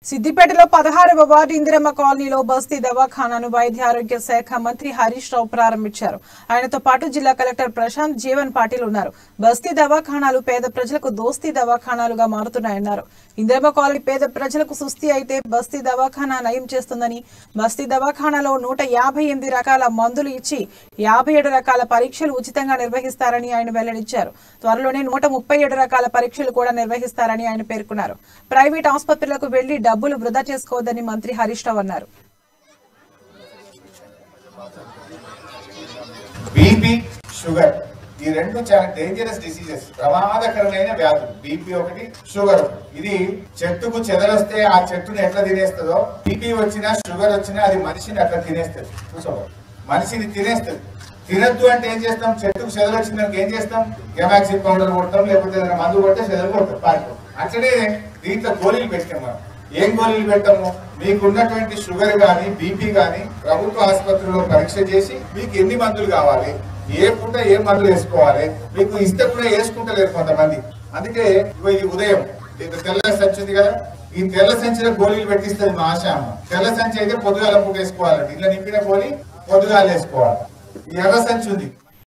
సిద్దిపేటలో పదహారవ వార్డు ఇందిరమ్మ కాలనీలో బస్తీ దవాఖానాను వైద్య ఆరోగ్య శాఖ మంత్రి హరీష్ రావు ప్రారంభించారు ఆయనతో పాటు జిల్లా కలెక్టర్ ప్రశాంత్ జీవన్ పాటిల్ ఉన్నారు బస్తీ దవాఖానాలు పేద ప్రజలకు దోస్తీ దవాఖానాలుగా మారుతున్నాయన్నారు ఇందిరమ్మ కాలనీ పేద ప్రజలకు సుస్థి అయితే బస్తీ దవాఖానా నయం చేస్తుందని బస్తీ దవాఖానాలో నూట యాభై ఎనిమిది రకాల మందులు ఇచ్చి యాభై ఏడు రకాల పరీక్షలు ఉచితంగా నిర్వహిస్తారని ఆయన వెల్లడించారు త్వరలోనే నూట ముప్పై ఏడు రకాల పరీక్షలు కూడా నిర్వహిస్తారని ఆయన పేర్కొన్నారు ప్రైవేట్ ఆసుపత్రులకు వెళ్లి డబ్బులు వృధా చేసుకోవద్దని మంత్రి హరీష్ రావు అన్నారు బీపీ షుగర్ ఈ రెండు చాలా డేంజరస్ డిసీజెస్ ప్రమాదకరమైన వ్యాధులు బీపీ ఒకటి షుగర్ ఒకటి. ఇది చెట్టుకు చెదరొస్తే ఆ చెట్టుని ఎట్లా తినేస్తుందో బీపీ వచ్చినా షుగర్ వచ్చినా అది మనిషిని అట్లా తినేస్తుంది చూసుకోవాలి మనిషిని తినేస్తుంది తినద్దు అంటే ఏం చేస్తాం చెట్టుకు చెదలు వచ్చిందానికి ఏం చేస్తాం గెమాక్సిన్ పౌడర్ కొడతాం లేకపోతే ఏదైనా మందు కొడితే చెదలు కొడతాం పారిపోతాం అట్లనే దీంట్లో గోళీలు పెట్టాం మనం ఏం గోళీలు పెట్టాము మీకు ఉన్నటువంటి షుగర్ గాని బీపీ గాని ప్రభుత్వ ఆసుపత్రిలో పరీక్ష చేసి మీకు ఎన్ని మందులు కావాలి ఏ పూట ఏ మందులు వేసుకోవాలి మీకు ఇస్తే కూడా వేసుకుంటలేరు కొంతమంది అందుకే ఇగో ఈ ఉదయం ఇది తెల్ల సంచి ఉంది కదా ఈ తెల్ల సంచిలో గోళీలు పెట్టిస్తుంది మా ఆశ అమ్మ తెల్ల సంచి అయితే పొద్దుగాల పూట వేసుకోవాలండి ఇట్లా నింపిన గోళీ పొద్దుగాల వేసుకోవాలి ఈ ఎర్ర సంచి ఉంది